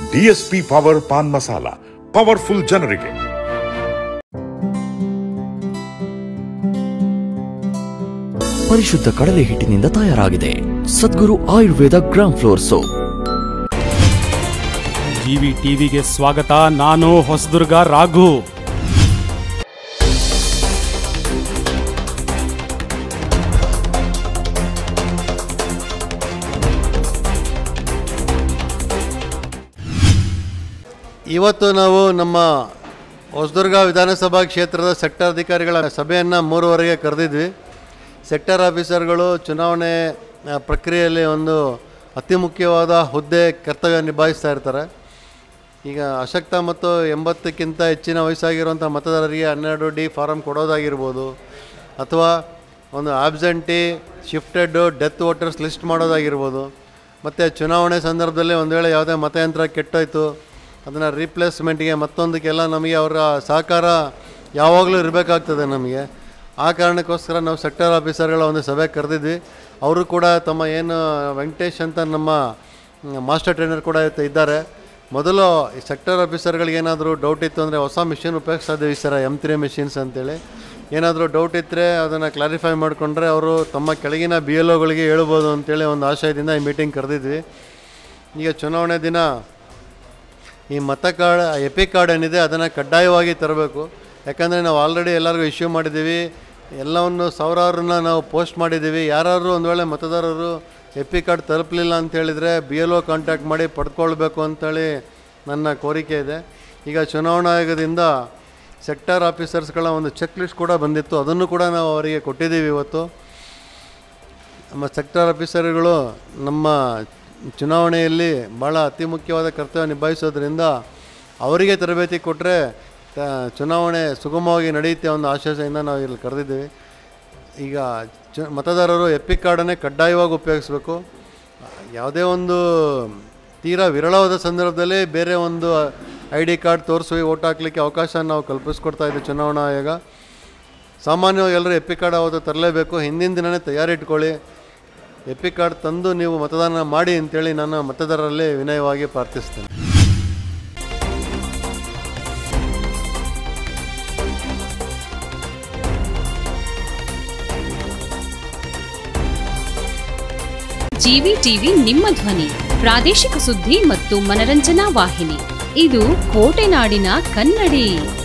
DSP power paan masala powerful ಜನರಿಗೆ ಪರಿಶುದ್ಧ ಕಡಲೆ ಹಿಟ್ಟಿನಿಂದ ತಯಾರಾಗಿದೆ Sadguru Ayurveda gram flour soap GV ಟಿವಿಗೆ ಸ್ವಾಗತ ನಾನು ಹೊಸದುರ್ಗ ರಾಘು ಇವತ್ತು ನಾವು ನಮ್ಮ ಹೊಸದುರ್ಗ ವಿಧಾನಸಭಾ ಕ್ಷೇತ್ರದ ಸೆಕ್ಟರ್ ಅಧಿಕಾರಿಗಳ ಸಭೆಯನ್ನು ಮೂರುವರೆಗೆ ಕರೆದಿದ್ವಿ ಸೆಕ್ಟರ್ ಆಫೀಸರ್ಗಳು ಚುನಾವಣೆ ಆ, ಪ್ರಕ್ರಿಯೆಯಲ್ಲಿ ಒಂದು ಅತಿ ಮುಖ್ಯವಾದ ಹುದ್ದೆ ಕರ್ತವ್ಯ ನಿಭಾಯಿಸ್ತಾ ಇರ್ತಾರೆ ಈಗ ಅಶಕ್ತ ಮತ್ತು ಎಂಬತ್ತಕ್ಕಿಂತ ಹೆಚ್ಚಿನ ವಯಸ್ಸಾಗಿರುವಂಥ ಮತದಾರರಿಗೆ ಹನ್ನೆರಡು ಡಿ ಫಾರಮ್ ಕೊಡೋದಾಗಿರ್ಬೋದು ಅಥವಾ ಒಂದು absentee shifted death voters list ಮಾಡೋದಾಗಿರ್ಬೋದು ಮತ್ತು ಚುನಾವಣೆ ಸಂದರ್ಭದಲ್ಲಿ ಒಂದು ವೇಳೆ ಯಾವುದೇ ಮತಯಂತ್ರ ಕೆಟ್ಟೋಯ್ತು ಅದನ್ನು ರೀಪ್ಲೇಸ್ಮೆಂಟ್ಗೆ ಮತ್ತೊಂದಕ್ಕೆಲ್ಲ ನಮಗೆ ಅವರ ಸಹಕಾರ ಯಾವಾಗಲೂ ಇರಬೇಕಾಗ್ತದೆ ನಮಗೆ ಆ ಕಾರಣಕ್ಕೋಸ್ಕರ ನಾವು ಸೆಕ್ಟರ್ ಆಫೀಸರ್ಗಳ ಒಂದು ಸಭೆ ಕರೆದಿದ್ವಿ ಅವರು ಕೂಡ ತಮ್ಮ ಏನು ವೆಂಕಟೇಶ್ ಅಂತ ನಮ್ಮ ಮಾಸ್ಟರ್ ಟ್ರೈನರ್ ಕೂಡ ಇವತ್ತು ಇದ್ದಾರೆ ಮೊದಲು ಈ ಸೆಕ್ಟರ್ ಆಫೀಸರ್ಗಳಿಗೆ ಏನಾದರೂ ಡೌಟ್ ಇತ್ತು ಅಂದರೆ ಹೊಸ ಮಿಷಿನ್ ಉಪಯೋಗಿಸ್ತಾ ಇದ್ದೀವಿ ಸರ್ ಎಮ್ ತ್ರೀ ಮಿಷಿನ್ಸ್ ಅಂತೇಳಿ ಏನಾದರೂ ಡೌಟ್ ಇದ್ದರೆ ಅದನ್ನು ಕ್ಲಾರಿಫೈ ಮಾಡಿಕೊಂಡ್ರೆ ಅವರು ತಮ್ಮ ಕೆಳಗಿನ ಬಿ ಎಲ್ ಒಗಳಿಗೆ ಹೇಳ್ಬೋದು ಅಂತೇಳಿ ಒಂದು ಆಶಯದಿಂದ ಈ ಮೀಟಿಂಗ್ ಕರೆದಿದ್ವಿ ಈಗ ಚುನಾವಣೆ ದಿನ ಈ ಮತ ಕಾರ್ಡ್ ಎಪಿ ಕಾರ್ಡ್ ಏನಿದೆ ಅದನ್ನು ಕಡ್ಡಾಯವಾಗಿ ತರಬೇಕು ಯಾಕಂದರೆ ನಾವು ಆಲ್ರೆಡಿ ಎಲ್ಲರಿಗೂ ಇಶ್ಯೂ ಮಾಡಿದ್ದೀವಿ ಎಲ್ಲವನ್ನು ಸಾವಿರಾರನ್ನ ನಾವು ಪೋಸ್ಟ್ ಮಾಡಿದ್ದೀವಿ ಯಾರಾದರೂ ಒಂದು ವೇಳೆ ಮತದಾರರು ಎಪಿ ಕಾರ್ಡ್ ತಲುಪಲಿಲ್ಲ ಅಂತ ಹೇಳಿದರೆ ಬಿ ಎಲ್ ಒ ಕಾಂಟ್ಯಾಕ್ಟ್ ಮಾಡಿ ಪಡ್ಕೊಳ್ಬೇಕು ಅಂತೇಳಿ ನನ್ನ ಕೋರಿಕೆ ಇದೆ ಈಗ ಚುನಾವಣಾ ಆಯೋಗದಿಂದ ಸೆಕ್ಟರ್ ಆಫೀಸರ್ಸ್ಗಳ ಒಂದು ಚೆಕ್ ಲಿಸ್ಟ್ ಕೂಡ ಬಂದಿತ್ತು ಅದನ್ನು ಕೂಡ ನಾವು ಅವರಿಗೆ ಕೊಟ್ಟಿದ್ದೀವಿ ಇವತ್ತು ನಮ್ಮ ಸೆಕ್ಟರ್ ಆಫೀಸರ್ಗಳು ನಮ್ಮ ಚುನಾವಣೆಯಲ್ಲಿ ಭಾಳ ಅತಿ ಮುಖ್ಯವಾದ ಕರ್ತವ್ಯ ನಿಭಾಯಿಸೋದ್ರಿಂದ ಅವರಿಗೆ ತರಬೇತಿ ಕೊಟ್ಟರೆ ಚುನಾವಣೆ ಸುಗಮವಾಗಿ ನಡೆಯುತ್ತೆ ಅನ್ನೋ ಆಶ್ವಾಸದಿಂದ ನಾವು ಇಲ್ಲಿ ಕರೆದಿದ್ದೀವಿ ಈಗ ಚು ಮತದಾರರು ಎಪಿಕ್ ಕಾರ್ಡನ್ನೇ ಕಡ್ಡಾಯವಾಗಿ ಉಪಯೋಗಿಸ್ಬೇಕು ಯಾವುದೇ ಒಂದು ತೀರಾ ವಿರಳವಾದ ಸಂದರ್ಭದಲ್ಲಿ ಬೇರೆ ಒಂದು ಐ ಡಿ ಕಾರ್ಡ್ ತೋರಿಸಿ ಓಟ್ ಹಾಕ್ಲಿಕ್ಕೆ ಅವಕಾಶ ನಾವು ಕಲ್ಪಿಸ್ಕೊಡ್ತಾ ಇದ್ದೀವಿ ಚುನಾವಣಾ ಆಯೋಗ ಸಾಮಾನ್ಯವಾಗಿ ಎಲ್ಲರೂ ಎಪಿ ಕಾರ್ಡ್ ಅವತ್ತು ತರಲೇಬೇಕು ಹಿಂದಿನ ದಿನವೇ ತಯಾರಿ ಇಟ್ಕೊಳ್ಳಿ ಎಪಿ ಕಾರ್ಡ್ ತಂದು ನೀವು ಮತದಾನ ಮಾಡಿ ಅಂತೇಳಿ ನಾನು ಮತದಾರರಲ್ಲಿ ವಿನಯವಾಗಿ ಪ್ರಾರ್ಥಿಸ್ತೇನೆ ಜಿವಿ ಟಿವಿ ನಿಮ್ಮ ಧ್ವನಿ ಪ್ರಾದೇಶಿಕ ಸುದ್ದಿ ಮತ್ತು ಮನರಂಜನಾ ವಾಹಿನಿ ಇದು ಕೋಟೆನಾಡಿನ ಕನ್ನಡಿ